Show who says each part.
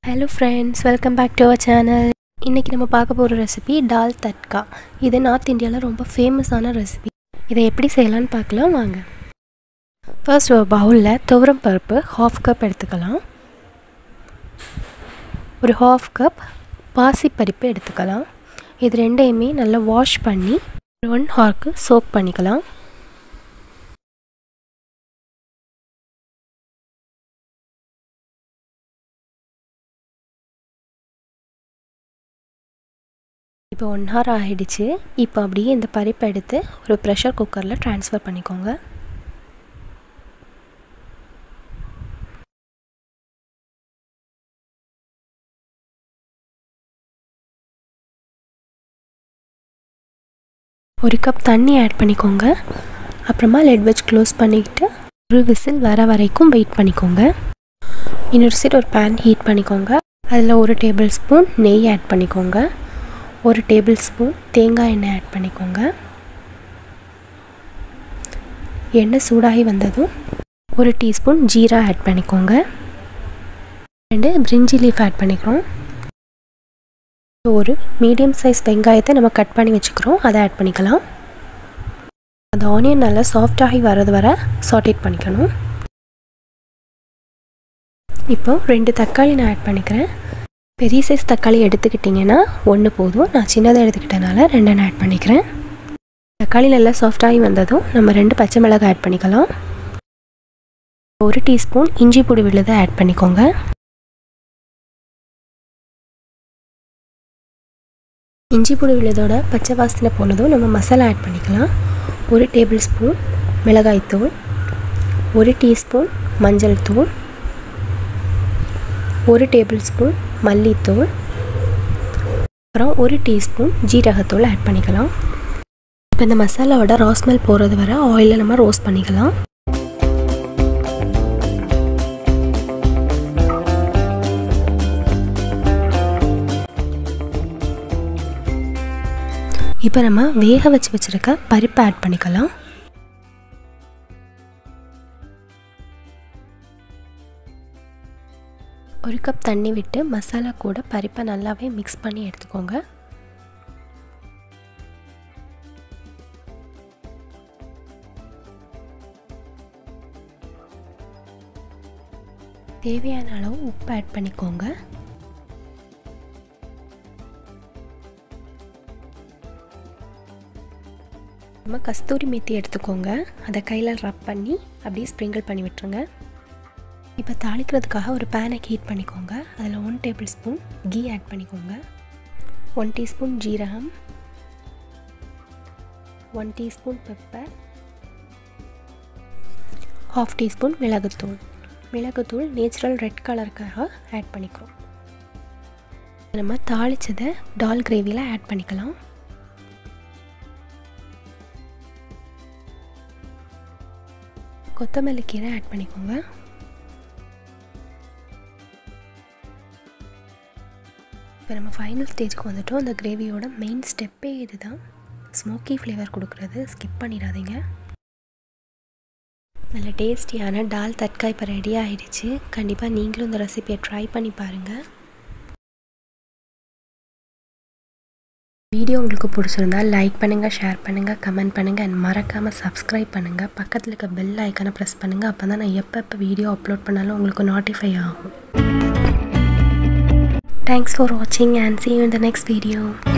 Speaker 1: Hello friends welcome back to our channel இன்றைக்கி நம்ம பார்க்க போகிற ரெசிபி டால் தட்கா இது நார்த் இந்தியாவில் ரொம்ப ஃபேமஸான ரெசிபி இதை எப்படி செய்யலான்னு பார்க்கலாம் வாங்க ஃபர்ஸ்ட் ஒரு பவுலில் துவரம் பருப்பு ஹாஃப் கப் எடுத்துக்கலாம் ஒரு ஹாஃப் கப் பாசிப்பருப்பு எடுத்துக்கலாம் இது ரெண்டையுமே நல்லா வாஷ் பண்ணி ஒன் ஹார்க்கு சோக் பண்ணிக்கலாம் இப்போ ஒன் ஹவர் ஆகிடுச்சு இப்போ அப்படியே இந்த பருப்பை எடுத்து ஒரு ப்ரெஷர் குக்கரில் ட்ரான்ஸ்ஃபர் பண்ணிக்கோங்க ஒரு கப் தண்ணி ஆட் பண்ணிக்கோங்க அப்புறமா லெட் வச்சு க்ளோஸ் பண்ணிக்கிட்டு ஒரு விசில் வர வரைக்கும் வெயிட் பண்ணிக்கோங்க இன்னொரு சைடு ஒரு பேன் ஹீட் பண்ணிக்கோங்க அதில் ஒரு டேபிள் ஸ்பூன் நெய் ஆட் பண்ணிக்கோங்க ஒரு டேபிள் ஸ்பூன் தேங்காய் எண்ணெய் ஆட் பண்ணிக்கோங்க எண்ணெய் சூடாகி வந்ததும் ஒரு டீஸ்பூன் ஜீரா ஆட் பண்ணிக்கோங்க ரெண்டு பிரிஞ்சி லீஃப் ஆட் பண்ணிக்கிறோம் ஒரு மீடியம் சைஸ் வெங்காயத்தை நம்ம கட் பண்ணி வச்சுக்கிறோம் அதை ஆட் பண்ணிக்கலாம் அந்த ஆனியன் நல்லா சாஃப்டாகி வர்றது வர சாட்டேட் பண்ணிக்கணும் இப்போ ரெண்டு தக்காளி நான் ஆட் பண்ணிக்கிறேன் பெரிய சைஸ் தக்காளி எடுத்துக்கிட்டிங்கன்னா ஒன்று போதும் நான் சின்னதாக எடுத்துக்கிட்டனால ரெண்டு நான் ஆட் பண்ணிக்கிறேன் தக்காளி நல்லா சாஃப்டாகி வந்ததும் நம்ம ரெண்டு பச்சை மிளகாய் ஆட் பண்ணிக்கலாம் ஒரு டீஸ்பூன் இஞ்சி பொடி விழுதை ஆட் பண்ணிக்கோங்க இஞ்சி பொடி விழுதோட பச்சை வாசனை போனதும் நம்ம மசாலா ஆட் பண்ணிக்கலாம் ஒரு டேபிள் ஸ்பூன் மிளகாய்த்தூள் ஒரு டீஸ்பூன் மஞ்சள் தூள் ஒரு டேபிள் ஸ்பூன் மல்லித்தூள் அப்புறம் ஒரு டீஸ்பூன் ஜீரகத்தூள் ஆட் பண்ணிக்கலாம் இப்போ இந்த மசாலாவோட ராஸ்மெல் போகிறது வர ஆயிலில் நம்ம ரோஸ்ட் பண்ணிக்கலாம் இப்போ நம்ம வேக வச்சு வச்சுருக்க பருப்பை ஆட் பண்ணிக்கலாம் ஒரு கப் தண்ணி விட்டு மசாலா கூட பருப்பை நல்லாவே மிக்ஸ் பண்ணி எடுத்துக்கோங்க தேவையான அளவு உப்பு ஆட் பண்ணிக்கோங்க நம்ம கஸ்தூரி மேத்தி எடுத்துக்கோங்க அதை கையில் ரப் பண்ணி அப்படியே ஸ்ப்ரிங்கிள் பண்ணி விட்டுருங்க இப்போ தாளிக்கிறதுக்காக ஒரு பேனை ஹீட் பண்ணிக்கோங்க அதில் one tablespoon ghee add பண்ணிக்கோங்க ஒன் டீஸ்பூன் ஜீரகம் one teaspoon pepper half teaspoon மிளகுத்தூள் மிளகுத்தூள் நேச்சுரல் ரெட் கலருக்காக ஆட் பண்ணிக்கிறோம் நம்ம தாளித்ததை டால் கிரேவியில் ஆட் பண்ணிக்கலாம் கொத்தமல்லி கீரை ஆட் பண்ணிக்கோங்க இப்போ நம்ம ஃபைனல் ஸ்டேஜ்க்கு வந்துட்டோம் அந்த கிரேவியோட மெயின் ஸ்டெப்பே இது தான் ஸ்மோக்கி ஃப்ளேவர் கொடுக்குறது ஸ்கிப் பண்ணிடாதீங்க நல்ல டேஸ்டியான டால் தட்கா இப்போ ரெடி ஆகிடுச்சு கண்டிப்பாக நீங்களும் இந்த ரெசிபியை ட்ரை பண்ணி பாருங்கள் வீடியோ உங்களுக்கு பிடிச்சிருந்தா லைக் பண்ணுங்கள் ஷேர் பண்ணுங்கள் கமெண்ட் பண்ணுங்கள் அண்ட் மறக்காமல் சப்ஸ்கிரைப் பண்ணுங்கள் பக்கத்தில் இருக்க பெல் ஐக்கனை ப்ரெஸ் பண்ணுங்கள் அப்போ தான் நான் எப்போ எப்போ வீடியோ அப்லோட் பண்ணாலும் உங்களுக்கு நோட்டிஃபை ஆகும் Thanks for watching and see you in the next video.